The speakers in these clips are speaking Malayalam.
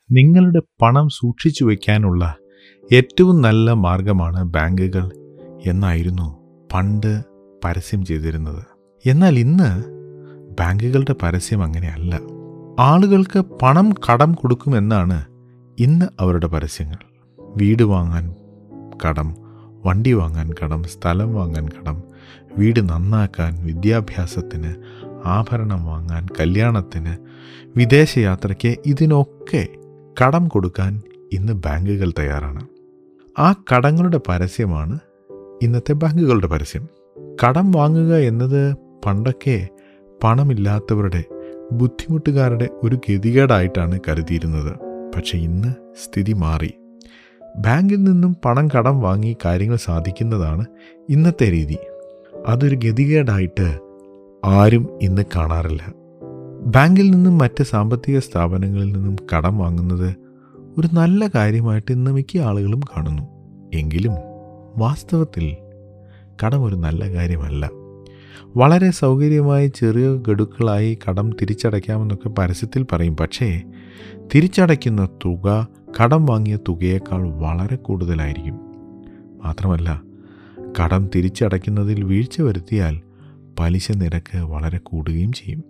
നിങ്ങളുടെ പണം സൂക്ഷിച്ചു വയ്ക്കാനുള്ള ഏറ്റവും നല്ല മാർഗമാണ് ബാങ്കുകൾ എന്നായിരുന്നു പണ്ട് പരസ്യം ചെയ്തിരുന്നത് എന്നാൽ ഇന്ന് ബാങ്കുകളുടെ പരസ്യം അങ്ങനെയല്ല ആളുകൾക്ക് പണം കടം കൊടുക്കുമെന്നാണ് ഇന്ന് അവരുടെ പരസ്യങ്ങൾ വീട് വാങ്ങാൻ കടം വണ്ടി വാങ്ങാൻ കടം സ്ഥലം വാങ്ങാൻ കടം വീട് നന്നാക്കാൻ വിദ്യാഭ്യാസത്തിന് ആഭരണം വാങ്ങാൻ കല്യാണത്തിന് വിദേശയാത്രയ്ക്ക് ഇതിനൊക്കെ കടം കൊടുക്കാൻ ഇന്ന് ബാങ്കുകൾ തയ്യാറാണ് ആ കടങ്ങളുടെ പരസ്യമാണ് ഇന്നത്തെ ബാങ്കുകളുടെ പരസ്യം കടം വാങ്ങുക എന്നത് പണ്ടൊക്കെ പണമില്ലാത്തവരുടെ ബുദ്ധിമുട്ടുകാരുടെ ഒരു ഗതികേടായിട്ടാണ് കരുതിയിരുന്നത് പക്ഷെ ഇന്ന് സ്ഥിതി മാറി ബാങ്കിൽ നിന്നും പണം കടം വാങ്ങി കാര്യങ്ങൾ സാധിക്കുന്നതാണ് ഇന്നത്തെ രീതി അതൊരു ഗതികേടായിട്ട് ആരും ഇന്ന് കാണാറില്ല ബാങ്കിൽ നിന്നും മറ്റ് സാമ്പത്തിക സ്ഥാപനങ്ങളിൽ നിന്നും കടം വാങ്ങുന്നത് ഒരു നല്ല കാര്യമായിട്ട് ഇന്ന് മിക്ക ആളുകളും കാണുന്നു എങ്കിലും വാസ്തവത്തിൽ കടം ഒരു നല്ല കാര്യമല്ല വളരെ സൗകര്യമായി ചെറിയ ഗഡുക്കളായി കടം തിരിച്ചടയ്ക്കാമെന്നൊക്കെ പരസ്യത്തിൽ പറയും പക്ഷേ തിരിച്ചടയ്ക്കുന്ന തുക കടം വാങ്ങിയ തുകയേക്കാൾ വളരെ കൂടുതലായിരിക്കും മാത്രമല്ല കടം തിരിച്ചടയ്ക്കുന്നതിൽ വീഴ്ച വരുത്തിയാൽ പലിശ നിരക്ക് വളരെ കൂടുകയും ചെയ്യും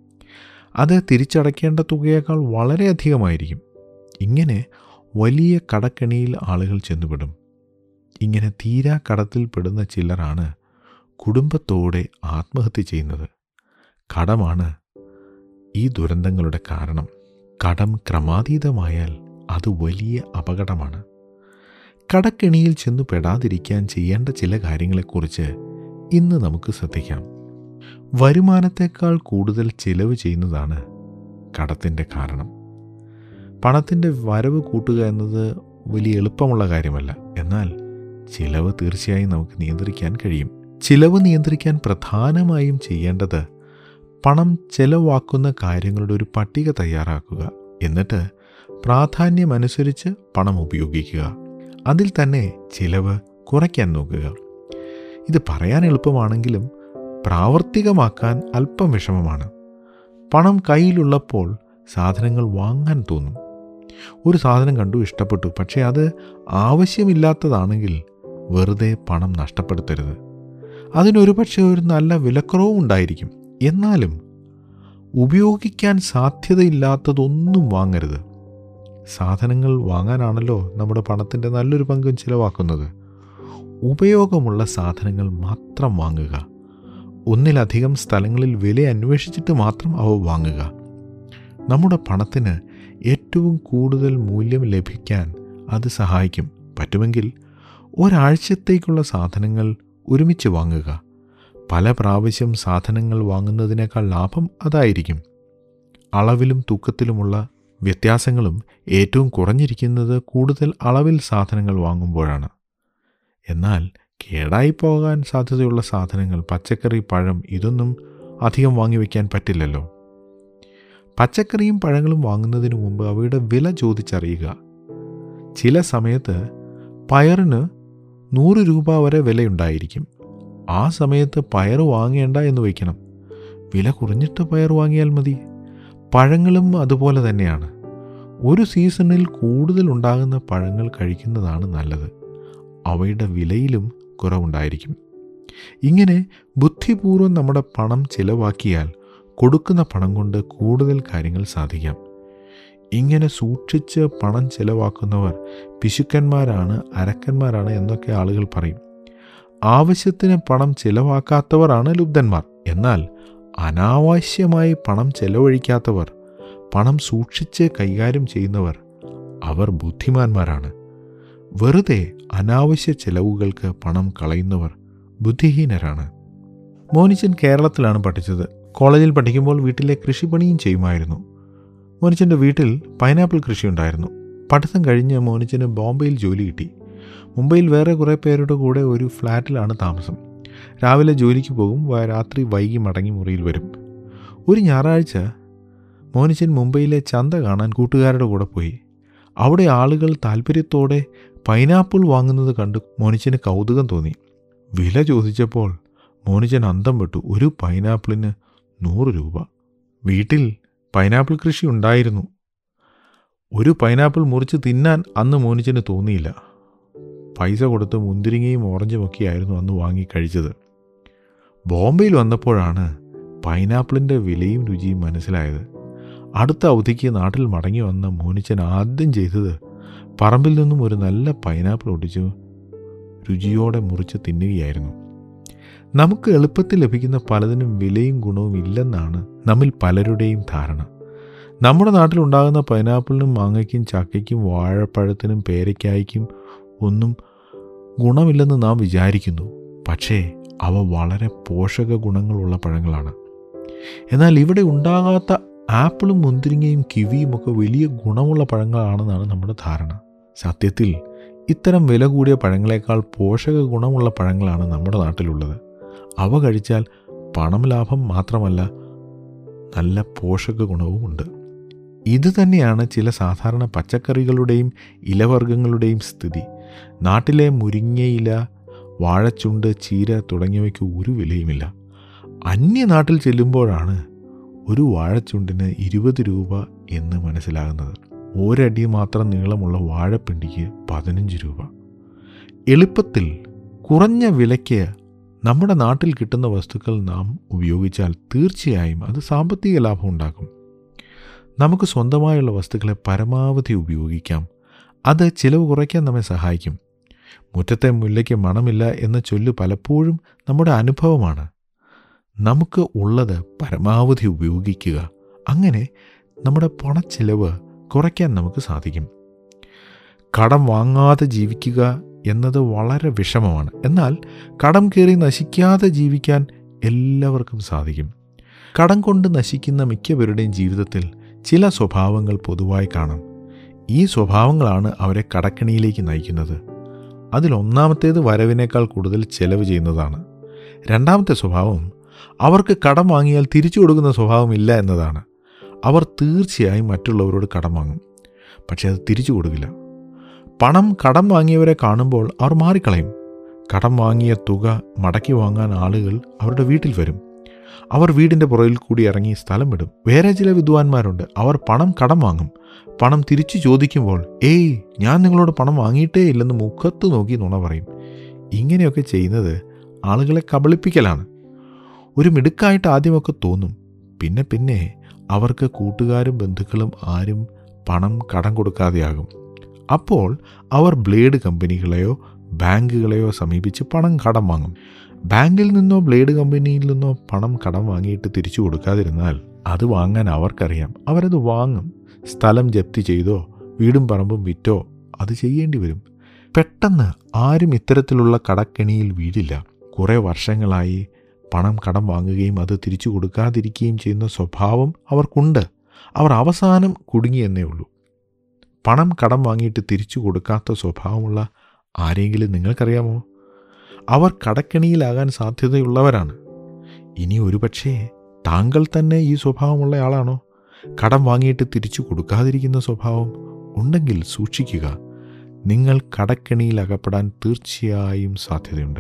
അത് തിരിച്ചടയ്ക്കേണ്ട തുകയേക്കാൾ വളരെയധികമായിരിക്കും ഇങ്ങനെ വലിയ കടക്കെണിയിൽ ആളുകൾ ചെന്നുപെടും ഇങ്ങനെ തീരാ കടത്തിൽ പെടുന്ന ചിലരാണ് കുടുംബത്തോടെ ആത്മഹത്യ ചെയ്യുന്നത് കടമാണ് ഈ ദുരന്തങ്ങളുടെ കാരണം കടം ക്രമാതീതമായാൽ അത് വലിയ അപകടമാണ് കടക്കെണിയിൽ ചെന്നു പെടാതിരിക്കാൻ ചെയ്യേണ്ട ചില കാര്യങ്ങളെക്കുറിച്ച് ഇന്ന് നമുക്ക് ശ്രദ്ധിക്കാം വരുമാനത്തേക്കാൾ കൂടുതൽ ചിലവ് ചെയ്യുന്നതാണ് കടത്തിൻ്റെ കാരണം പണത്തിൻ്റെ വരവ് കൂട്ടുക എന്നത് വലിയ എളുപ്പമുള്ള കാര്യമല്ല എന്നാൽ ചിലവ് തീർച്ചയായും നമുക്ക് നിയന്ത്രിക്കാൻ കഴിയും ചിലവ് നിയന്ത്രിക്കാൻ പ്രധാനമായും ചെയ്യേണ്ടത് പണം ചെലവാക്കുന്ന കാര്യങ്ങളുടെ ഒരു പട്ടിക തയ്യാറാക്കുക എന്നിട്ട് പ്രാധാന്യമനുസരിച്ച് പണം ഉപയോഗിക്കുക അതിൽ തന്നെ ചിലവ് കുറയ്ക്കാൻ നോക്കുക ഇത് പറയാൻ എളുപ്പമാണെങ്കിലും പ്രാവർത്തികമാക്കാൻ അല്പം വിഷമമാണ് പണം കയ്യിലുള്ളപ്പോൾ സാധനങ്ങൾ വാങ്ങാൻ തോന്നും ഒരു സാധനം കണ്ടു ഇഷ്ടപ്പെട്ടു പക്ഷേ അത് ആവശ്യമില്ലാത്തതാണെങ്കിൽ വെറുതെ പണം നഷ്ടപ്പെടുത്തരുത് അതിനൊരു പക്ഷേ ഒരു നല്ല വിലക്കുറവും ഉണ്ടായിരിക്കും എന്നാലും ഉപയോഗിക്കാൻ സാധ്യതയില്ലാത്തതൊന്നും വാങ്ങരുത് സാധനങ്ങൾ വാങ്ങാനാണല്ലോ നമ്മുടെ പണത്തിൻ്റെ നല്ലൊരു പങ്കും ചിലവാക്കുന്നത് ഉപയോഗമുള്ള സാധനങ്ങൾ മാത്രം വാങ്ങുക ഒന്നിലധികം സ്ഥലങ്ങളിൽ വില അന്വേഷിച്ചിട്ട് മാത്രം അവ വാങ്ങുക നമ്മുടെ പണത്തിന് ഏറ്റവും കൂടുതൽ മൂല്യം ലഭിക്കാൻ അത് സഹായിക്കും പറ്റുമെങ്കിൽ ഒരാഴ്ചത്തേക്കുള്ള സാധനങ്ങൾ ഒരുമിച്ച് വാങ്ങുക പല പ്രാവശ്യം സാധനങ്ങൾ വാങ്ങുന്നതിനേക്കാൾ ലാഭം അതായിരിക്കും അളവിലും തൂക്കത്തിലുമുള്ള വ്യത്യാസങ്ങളും ഏറ്റവും കുറഞ്ഞിരിക്കുന്നത് കൂടുതൽ അളവിൽ സാധനങ്ങൾ വാങ്ങുമ്പോഴാണ് എന്നാൽ കേടായി പോകാൻ സാധ്യതയുള്ള സാധനങ്ങൾ പച്ചക്കറി പഴം ഇതൊന്നും അധികം വാങ്ങി വയ്ക്കാൻ പറ്റില്ലല്ലോ പച്ചക്കറിയും പഴങ്ങളും വാങ്ങുന്നതിന് മുമ്പ് അവയുടെ വില ചോദിച്ചറിയുക ചില സമയത്ത് പയറിന് നൂറ് രൂപ വരെ വിലയുണ്ടായിരിക്കും ആ സമയത്ത് പയർ വാങ്ങേണ്ട എന്ന് വയ്ക്കണം വില കുറഞ്ഞിട്ട് പയർ വാങ്ങിയാൽ മതി പഴങ്ങളും അതുപോലെ തന്നെയാണ് ഒരു സീസണിൽ കൂടുതൽ ഉണ്ടാകുന്ന പഴങ്ങൾ കഴിക്കുന്നതാണ് നല്ലത് അവയുടെ വിലയിലും കുറവുണ്ടായിരിക്കും ഇങ്ങനെ ബുദ്ധിപൂർവ്വം നമ്മുടെ പണം ചിലവാക്കിയാൽ കൊടുക്കുന്ന പണം കൊണ്ട് കൂടുതൽ കാര്യങ്ങൾ സാധിക്കാം ഇങ്ങനെ സൂക്ഷിച്ച് പണം ചിലവാക്കുന്നവർ പിശുക്കന്മാരാണ് അരക്കന്മാരാണ് എന്നൊക്കെ ആളുകൾ പറയും ആവശ്യത്തിന് പണം ചിലവാക്കാത്തവരാണ് ലുബ്ധന്മാർ എന്നാൽ അനാവശ്യമായി പണം ചെലവഴിക്കാത്തവർ പണം സൂക്ഷിച്ച് കൈകാര്യം ചെയ്യുന്നവർ അവർ ബുദ്ധിമാന്മാരാണ് വെറുതെ അനാവശ്യ ചെലവുകൾക്ക് പണം കളയുന്നവർ ബുദ്ധിഹീനരാണ് മോനിച്ചൻ കേരളത്തിലാണ് പഠിച്ചത് കോളേജിൽ പഠിക്കുമ്പോൾ വീട്ടിലെ കൃഷിപ്പണിയും ചെയ്യുമായിരുന്നു മോനിച്ചൻ്റെ വീട്ടിൽ പൈനാപ്പിൾ കൃഷി ഉണ്ടായിരുന്നു പഠിത്തം കഴിഞ്ഞ് മോനിച്ചന് ബോംബെയിൽ ജോലി കിട്ടി മുംബൈയിൽ വേറെ കുറേ പേരുടെ കൂടെ ഒരു ഫ്ലാറ്റിലാണ് താമസം രാവിലെ ജോലിക്ക് പോകും വ- രാത്രി വൈകി മടങ്ങി മുറിയിൽ വരും ഒരു ഞായറാഴ്ച മോനിച്ചൻ മുംബൈയിലെ ചന്ത കാണാൻ കൂട്ടുകാരുടെ കൂടെ പോയി അവിടെ ആളുകൾ താല്പര്യത്തോടെ പൈനാപ്പിൾ വാങ്ങുന്നത് കണ്ട് മോനിച്ചന് കൗതുകം തോന്നി വില ചോദിച്ചപ്പോൾ മോനിച്ചൻ അന്തം വിട്ടു ഒരു പൈനാപ്പിളിന് നൂറ് രൂപ വീട്ടിൽ പൈനാപ്പിൾ കൃഷി ഉണ്ടായിരുന്നു ഒരു പൈനാപ്പിൾ മുറിച്ച് തിന്നാൻ അന്ന് മോനിച്ചന് തോന്നിയില്ല പൈസ കൊടുത്ത് മുന്തിരിങ്ങയും ഓറഞ്ചും ഒക്കെയായിരുന്നു അന്ന് വാങ്ങി കഴിച്ചത് ബോംബെയിൽ വന്നപ്പോഴാണ് പൈനാപ്പിളിൻ്റെ വിലയും രുചിയും മനസ്സിലായത് അടുത്ത അവധിക്ക് നാട്ടിൽ മടങ്ങി വന്ന മോനിച്ചൻ ആദ്യം ചെയ്തത് പറമ്പിൽ നിന്നും ഒരു നല്ല പൈനാപ്പിൾ ഒടിച്ചു രുചിയോടെ മുറിച്ച് തിന്നുകയായിരുന്നു നമുക്ക് എളുപ്പത്തിൽ ലഭിക്കുന്ന പലതിനും വിലയും ഗുണവും ഇല്ലെന്നാണ് നമ്മിൽ പലരുടെയും ധാരണ നമ്മുടെ നാട്ടിലുണ്ടാകുന്ന പൈനാപ്പിളിനും മാങ്ങയ്ക്കും ചക്കയ്ക്കും വാഴപ്പഴത്തിനും പേരയ്ക്കായ്ക്കും ഒന്നും ഗുണമില്ലെന്ന് നാം വിചാരിക്കുന്നു പക്ഷേ അവ വളരെ പോഷക ഗുണങ്ങളുള്ള പഴങ്ങളാണ് എന്നാൽ ഇവിടെ ഉണ്ടാകാത്ത ആപ്പിളും മുന്തിരിങ്ങയും കിവിയും ഒക്കെ വലിയ ഗുണമുള്ള പഴങ്ങളാണെന്നാണ് നമ്മുടെ ധാരണ സത്യത്തിൽ ഇത്തരം വില കൂടിയ പഴങ്ങളെക്കാൾ പോഷക ഗുണമുള്ള പഴങ്ങളാണ് നമ്മുടെ നാട്ടിലുള്ളത് അവ കഴിച്ചാൽ പണം ലാഭം മാത്രമല്ല നല്ല പോഷക ഗുണവുമുണ്ട് ഇത് തന്നെയാണ് ചില സാധാരണ പച്ചക്കറികളുടെയും ഇലവർഗ്ഗങ്ങളുടെയും സ്ഥിതി നാട്ടിലെ മുരിങ്ങയില വാഴച്ചുണ്ട് ചീര തുടങ്ങിയവയ്ക്ക് ഒരു വിലയുമില്ല അന്യനാട്ടിൽ ചെല്ലുമ്പോഴാണ് ഒരു വാഴച്ചുണ്ടിന് ഇരുപത് രൂപ എന്ന് മനസ്സിലാകുന്നത് ഒരടി മാത്രം നീളമുള്ള വാഴപ്പിണ്ടിക്ക് പതിനഞ്ച് രൂപ എളുപ്പത്തിൽ കുറഞ്ഞ വിലയ്ക്ക് നമ്മുടെ നാട്ടിൽ കിട്ടുന്ന വസ്തുക്കൾ നാം ഉപയോഗിച്ചാൽ തീർച്ചയായും അത് സാമ്പത്തിക ലാഭം ഉണ്ടാക്കും നമുക്ക് സ്വന്തമായുള്ള വസ്തുക്കളെ പരമാവധി ഉപയോഗിക്കാം അത് ചിലവ് കുറയ്ക്കാൻ നമ്മെ സഹായിക്കും മുറ്റത്തെ മുല്ലയ്ക്ക് മണമില്ല എന്ന ചൊല്ല് പലപ്പോഴും നമ്മുടെ അനുഭവമാണ് നമുക്ക് ഉള്ളത് പരമാവധി ഉപയോഗിക്കുക അങ്ങനെ നമ്മുടെ പണച്ചിലവ് കുറയ്ക്കാൻ നമുക്ക് സാധിക്കും കടം വാങ്ങാതെ ജീവിക്കുക എന്നത് വളരെ വിഷമമാണ് എന്നാൽ കടം കയറി നശിക്കാതെ ജീവിക്കാൻ എല്ലാവർക്കും സാധിക്കും കടം കൊണ്ട് നശിക്കുന്ന മിക്കവരുടെയും ജീവിതത്തിൽ ചില സ്വഭാവങ്ങൾ പൊതുവായി കാണാം ഈ സ്വഭാവങ്ങളാണ് അവരെ കടക്കണിയിലേക്ക് നയിക്കുന്നത് അതിലൊന്നാമത്തേത് വരവിനേക്കാൾ കൂടുതൽ ചെലവ് ചെയ്യുന്നതാണ് രണ്ടാമത്തെ സ്വഭാവം അവർക്ക് കടം വാങ്ങിയാൽ തിരിച്ചു കൊടുക്കുന്ന സ്വഭാവമില്ല എന്നതാണ് അവർ തീർച്ചയായും മറ്റുള്ളവരോട് കടം വാങ്ങും പക്ഷേ അത് തിരിച്ചു കൊടുക്കില്ല പണം കടം വാങ്ങിയവരെ കാണുമ്പോൾ അവർ മാറിക്കളയും കടം വാങ്ങിയ തുക മടക്കി വാങ്ങാൻ ആളുകൾ അവരുടെ വീട്ടിൽ വരും അവർ വീടിൻ്റെ പുറകിൽ കൂടി ഇറങ്ങി സ്ഥലം വിടും വേറെ ചില വിദ്വാൻമാരുണ്ട് അവർ പണം കടം വാങ്ങും പണം തിരിച്ചു ചോദിക്കുമ്പോൾ ഏയ് ഞാൻ നിങ്ങളോട് പണം വാങ്ങിയിട്ടേ ഇല്ലെന്ന് മുഖത്ത് നോക്കി നുണ പറയും ഇങ്ങനെയൊക്കെ ചെയ്യുന്നത് ആളുകളെ കബളിപ്പിക്കലാണ് ഒരു മിടുക്കായിട്ട് ആദ്യമൊക്കെ തോന്നും പിന്നെ പിന്നെ അവർക്ക് കൂട്ടുകാരും ബന്ധുക്കളും ആരും പണം കടം കൊടുക്കാതെയാകും അപ്പോൾ അവർ ബ്ലേഡ് കമ്പനികളെയോ ബാങ്കുകളെയോ സമീപിച്ച് പണം കടം വാങ്ങും ബാങ്കിൽ നിന്നോ ബ്ലേഡ് കമ്പനിയിൽ നിന്നോ പണം കടം വാങ്ങിയിട്ട് തിരിച്ചു കൊടുക്കാതിരുന്നാൽ അത് വാങ്ങാൻ അവർക്കറിയാം അവരത് വാങ്ങും സ്ഥലം ജപ്തി ചെയ്തോ വീടും പറമ്പും വിറ്റോ അത് ചെയ്യേണ്ടി വരും പെട്ടെന്ന് ആരും ഇത്തരത്തിലുള്ള കടക്കെണിയിൽ വീഴില്ല കുറേ വർഷങ്ങളായി പണം കടം വാങ്ങുകയും അത് തിരിച്ചു കൊടുക്കാതിരിക്കുകയും ചെയ്യുന്ന സ്വഭാവം അവർക്കുണ്ട് അവർ അവസാനം കുടുങ്ങിയെന്നേ ഉള്ളൂ പണം കടം വാങ്ങിയിട്ട് തിരിച്ചു കൊടുക്കാത്ത സ്വഭാവമുള്ള ആരെങ്കിലും നിങ്ങൾക്കറിയാമോ അവർ കടക്കെണിയിലാകാൻ സാധ്യതയുള്ളവരാണ് ഇനി ഒരുപക്ഷേ താങ്കൾ തന്നെ ഈ സ്വഭാവമുള്ള ആളാണോ കടം വാങ്ങിയിട്ട് തിരിച്ചു കൊടുക്കാതിരിക്കുന്ന സ്വഭാവം ഉണ്ടെങ്കിൽ സൂക്ഷിക്കുക നിങ്ങൾ കടക്കെണിയിൽ അകപ്പെടാൻ തീർച്ചയായും സാധ്യതയുണ്ട്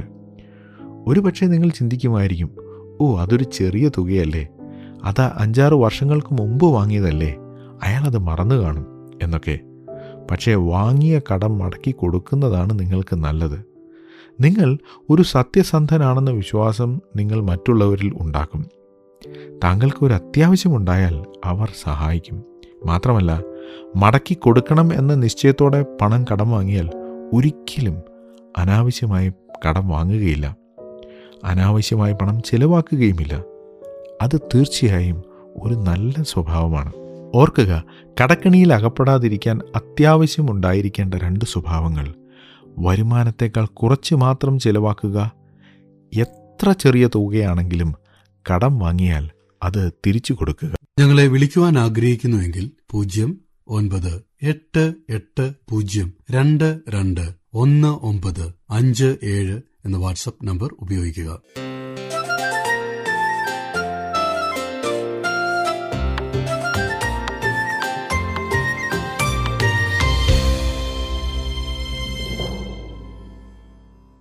ഒരുപക്ഷെ നിങ്ങൾ ചിന്തിക്കുമായിരിക്കും ഓ അതൊരു ചെറിയ തുകയല്ലേ അത് അഞ്ചാറ് വർഷങ്ങൾക്ക് മുമ്പ് വാങ്ങിയതല്ലേ അയാളത് മറന്നു കാണും എന്നൊക്കെ പക്ഷേ വാങ്ങിയ കടം മടക്കി കൊടുക്കുന്നതാണ് നിങ്ങൾക്ക് നല്ലത് നിങ്ങൾ ഒരു സത്യസന്ധനാണെന്ന വിശ്വാസം നിങ്ങൾ മറ്റുള്ളവരിൽ ഉണ്ടാക്കും താങ്കൾക്ക് ഒരു അത്യാവശ്യമുണ്ടായാൽ അവർ സഹായിക്കും മാത്രമല്ല മടക്കി കൊടുക്കണം എന്ന നിശ്ചയത്തോടെ പണം കടം വാങ്ങിയാൽ ഒരിക്കലും അനാവശ്യമായി കടം വാങ്ങുകയില്ല അനാവശ്യമായി പണം ചെലവാക്കുകയുമില്ല അത് തീർച്ചയായും ഒരു നല്ല സ്വഭാവമാണ് ഓർക്കുക കടക്കണിയിൽ അകപ്പെടാതിരിക്കാൻ അത്യാവശ്യമുണ്ടായിരിക്കേണ്ട രണ്ട് സ്വഭാവങ്ങൾ വരുമാനത്തേക്കാൾ കുറച്ച് മാത്രം ചെലവാക്കുക എത്ര ചെറിയ തുകയാണെങ്കിലും കടം വാങ്ങിയാൽ അത് തിരിച്ചു കൊടുക്കുക ഞങ്ങളെ വിളിക്കുവാൻ ആഗ്രഹിക്കുന്നുവെങ്കിൽ പൂജ്യം ഒൻപത് എട്ട് എട്ട് പൂജ്യം രണ്ട് രണ്ട് ഒന്ന് ഒമ്പത് അഞ്ച് ഏഴ് എന്ന വാട്സപ്പ് നമ്പർ ഉപയോഗിക്കുക